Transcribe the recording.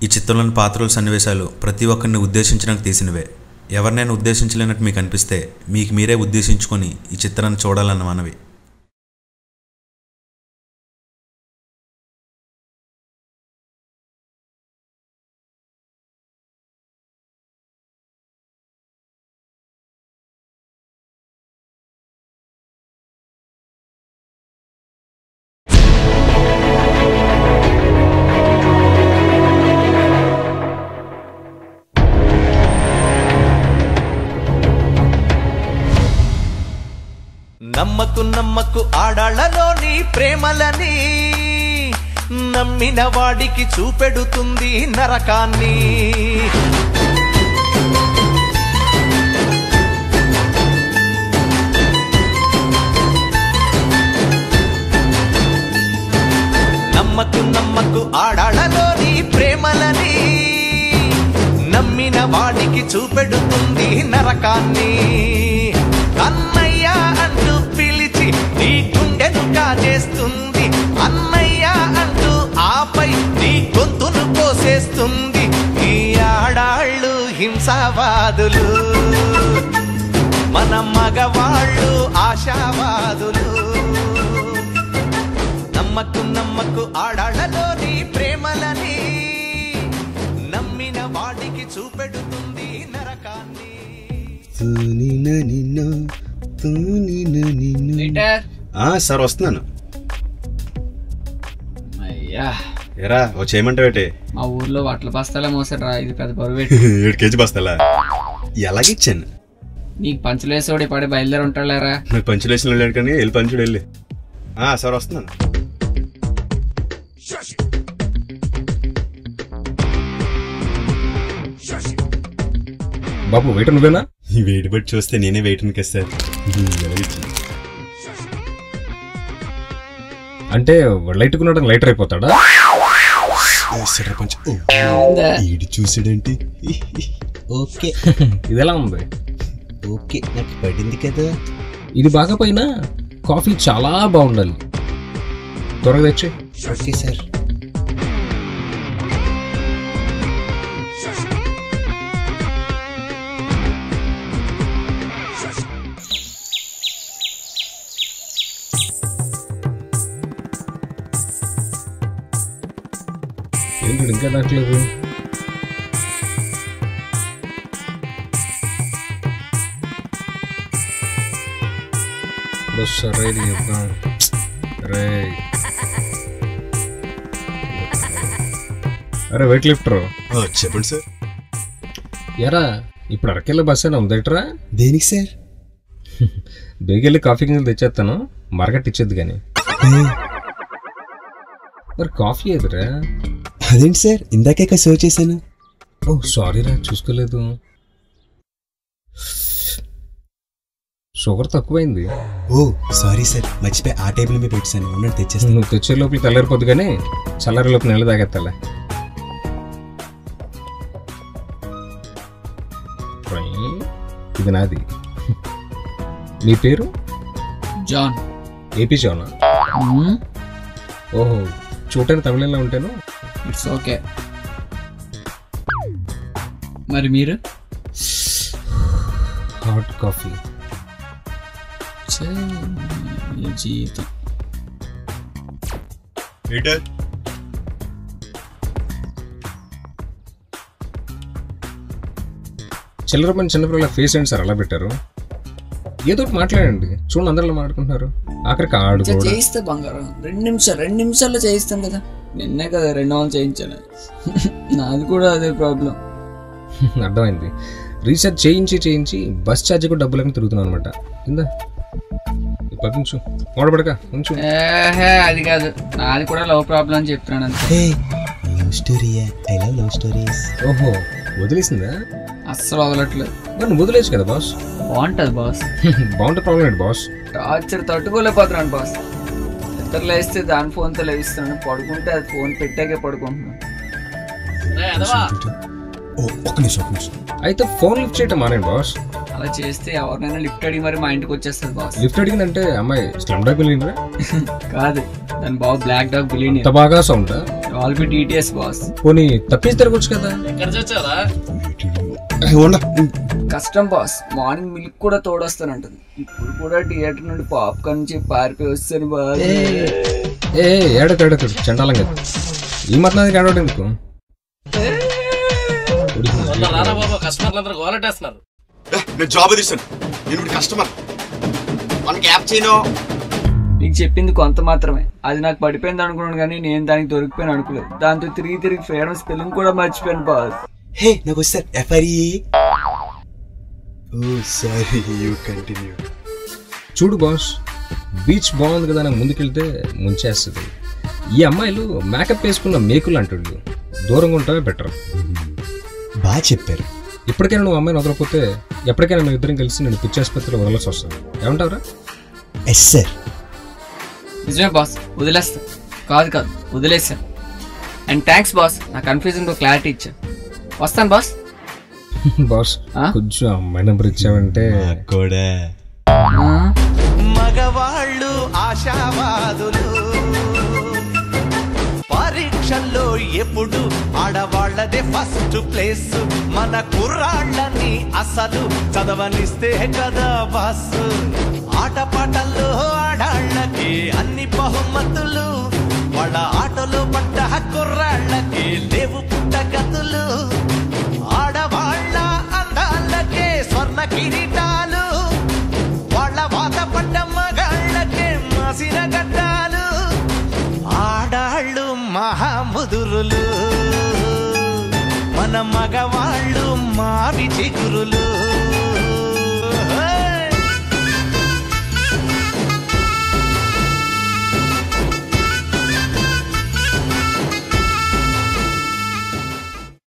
ఈ చిత్రంలోని పాత్రల సన్నివేశాలు ప్రతి ఒక్కరిని ఉద్దేశించడానికి తీసినవే ఎవరినైనా ఉద్దేశించలేనట్టు మీకు అనిపిస్తే మీకు మీరే ఉద్దేశించుకొని ఈ చిత్రాన్ని చూడాలన్న మనవి నమ్మకు నమ్మకు ఆడాళ్లలోని ప్రేమలని నమ్మిన వాడికి చూపెడుతుంది నరకాన్ని నమ్మకు నమ్మకు ఆడాళ్లలోని ప్రేమలని నమ్మిన వాడికి చూపెడుతుంది నరకాన్ని అన్నయ్య అంటూ పిలిచి నీ గుండెను కాజేస్తుంది అన్నయ్య అంటూ ఆపై నీ గొంతును కోసేస్తుంది ఈ ఆడాళ్ళు హింసావాదులు మన మగవాళ్ళు ఆశావాదులు నమ్మకు నమ్మకు ఆడాళ్లలోని ప్రేమలని నమ్మిన వాడికి చూపెడుతుంది నరకాన్ని వెయిటర్ ఆ, సార్ వస్తున్నాను అయ్యా ఎరా ఓ చేయమంటావేటి మా ఊర్లో వడ్ల బస్తాలే మోసాడు రా ఇది పెద్ద బరువు పెట్టి ఏడు కేజీ బస్తాలా ఎలాగిచ్చాను నీకు పంచులేసోడి పడి బయలుదేరి ఉంటాడులేరా నాకు పంచులేసిన వెళ్ళాడు కానీ వెళ్ళి పంచుడు వెళ్ళి ఆ, సార్ వస్తున్నాను బాబు వెయిట్ నువ్వేనా ఈ వెయిట్ బట్టి చూస్తే నేనే వెయిట్ కదా సార్ ఎలాగిచ్చాను అంటే లైట్ కొనడం లైటర్ అయిపోతాడా సరే పంచు ఓ, ఏందా? ఈడు చూసాడేంటి ఓకే ఇది ఎలా ఉంది ఓకే నాకు పడింది కదా ఇది బాగపోయినా కాఫీ చాలా బాగుండాలి త్వరగా తెచ్చి ఓకే సార్ ఏంటి ఇంకా దాట్లేదు ఇప్పుడు సరే ఇది చెప్తాం రే అరే వెయిట్ లిఫ్టర్ చెప్పండి సార్ ఎరా ఇప్పుడు అరకెళ్ళ బస్ అయినా ఉందట్రా దేనికి సార్ బేగెళ్ళి కాఫీ గింజలు తెచ్చేస్తాను మార్కెట్ ఇచ్చేది కానీ మరి కాఫీ ఎదురా అదేంటి సార్ ఇందాకే సర్వ్ చేశాను ఓ సారీ రా చూసుకోలేదు షుగర్ తక్కువైంది ఓ సారీ సార్ మర్చిపోయి ఆ టేబుల్ మీద పెట్టాను ఉన్నట్టు తెచ్చేస్తాను నువ్వు తెచ్చే లోపల తెల్లారిపోద్దు కానీ చల్లారి లోపల నీళ్ళు తాగెత్తాలే ఇది నాది నీ పేరు జాన్ ఏపీ చౌనా ఓహో చూడటానికి తమిళంలో ఉంటాను ఇట్స్ ఓకే మరి మీరు హాట్ కాఫీ ఛే, ఈ జీవితం చిల్లర పని చిన్నపిల్లల ఫేస్ ఏంటి సార్ అలా పెట్టారు ఏదో ఒకటి మాట్లాడండి చూడండి అందరిలో మాట్లాడుకుంటున్నారు ఆఖరికి ఆడు చే- కూడా చేయిస్తే బంగారం రెండు నిమిషాలు రెండు నిమిషాల్లో చేయిస్తాం కదా నిన్నే కదా రెండు వందలు చేయించాను నాది కూడా అదే ప్రాబ్లం అర్థమైంది రీఛార్జ్ చేయించి చేయించి బస్ ఛార్జ్ కూడా డబ్బులని తిరుగుతున్నాను అనమాట కింద పక్కించు ఓడబడక ఉంచు ఏహే అది కాదు నాది కూడా లవ్ ప్రాబ్లం అని చెప్తున్నాను అంతే లవ్ స్టోరీయా ఐ లవ్ లవ్ స్టోరీస్ ఓహో వదిలేసిందా అస్సలు వదలట్లేదు మరి నువ్వు వదిలేచ్చు కదా బాస్ బాగుంటుంది బాస్ బాగుంటే ప్రాబ్లం ఏంటి బాస్ టార్చర్ తట్టుకోలేకపోతున్నాను బాస్ నిద్ర లేస్తే దాని ఫోన్తో లేస్తున్నాను పడుకుంటే అది ఫోన్ పెట్టాకే పడుకుంటున్నాను ఓ ఒక్క నిమిషం ఒక్క నిమిషం అయితే ఫోన్ లిఫ్ట్ చేయటం మానేయండి బాస్ అలా చేస్తే ఎవరినైనా లిఫ్ట్ అడిగి మరి మా ఇంటికి వచ్చేస్తుంది బాస్ లిఫ్ట్ అడిగిందంటే అమ్మాయి స్లమ్ డాగ్ వెళ్ళిండ్రా కాదు దాని బాబు బ్లాక్ డాగ్ బిలీని ఇంత బాగా సౌండ్ ఆల్బీ టీటీఎస్ బాస్ పోనీ తప్పించి తిరగొచ్చు కదా ఎక్కడ చచ్చారా ఉండ కష్టం బాస్ మార్నింగ్ మిల్క్ కూడా తోడొస్తానంటుంది ఇప్పుడు కూడా థియేటర్ నుండి పాప్కార్న్ నుంచి పారిపోయి వస్తాను బాస్ ఏ ఏడకు ఏడకు చండాలం కదా ఈ మాత్రం ఏడవడం ఎందుకు మొన్న రారా బాబా కస్టమర్లు అందరూ గోలటేస్తున్నారు నేను జాబ్ తీసాను నేను ఇప్పుడు కస్టమర్ మనకి యాప్ చేయను నీకు చెప్పింది కొంత మాత్రమే అది నాకు పడిపోయింది అనుకున్నాను కానీ నేను దానికి దొరికిపోయాను అనుకోలేదు దాంతో తిరిగి తిరిగి ఫ్రీడమ్ స్పెల్లింగ్ కూడా మర్చిపోయాను బాస్ హే నాకు వస్తారు FIR oh sorry you continue చూడు బాస్ బీచ్ బాగుంది కదా అని ముందుకెళ్తే ముంచేస్తుంది ఈ అమ్మాయిలు మేకప్ వేసుకున్న మేకులు అంటుళ్ళు దూరంగా ఉంటే బెటర్ బాగా చెప్పారు ఇప్పటికైనా నువ్వు అమ్మాయిని వదలకపోతే ఎప్పటికైనా మేము ఇద్దరం కలిసి నేను పిచ్చి ఆసుపత్రిలో వదలాల్సి వస్తుంది ఏమంటావురా ఎస్ సార్ నిజమే బాస్ వదిలేస్తా కాదు కాదు వదిలేసాను అండ్ థ్యాంక్స్ బాస్ నా కన్ఫ్యూజన్ క్లారిటీ ఇచ్చా వస్తాను బాస్ బాస్ ఆ? కొంచెం అమ్మాయి నెంబర్ ఇచ్చావంటే కూడా ఆ? మగవాళ్ళు ఆశావాదులు పరీక్షల్లో ఎప్పుడు ఆడవాళ్ళదే ఫస్ట్ ప్లేస్ మన కుర్రాళ్ళని అసలు చదవనిస్తే కదా బాస్ ఆటపాటల్లో ఆడాళ్ళకి అన్ని బహుమతులు వాళ్ళ ఆటలో పడ్డ కుర్రాళ్ళకి లేవు పుట్టగతులు ఆడవాళ్ళ అందాలకే స్వర్ణ కిరీటాలు వాళ్ళ వాత పడ్డ మగాళ్ళకే మాసిన గడ్డాలు ఆడాళ్ళు మహాముదురులు మన మగవాళ్ళు మావి చిగురులు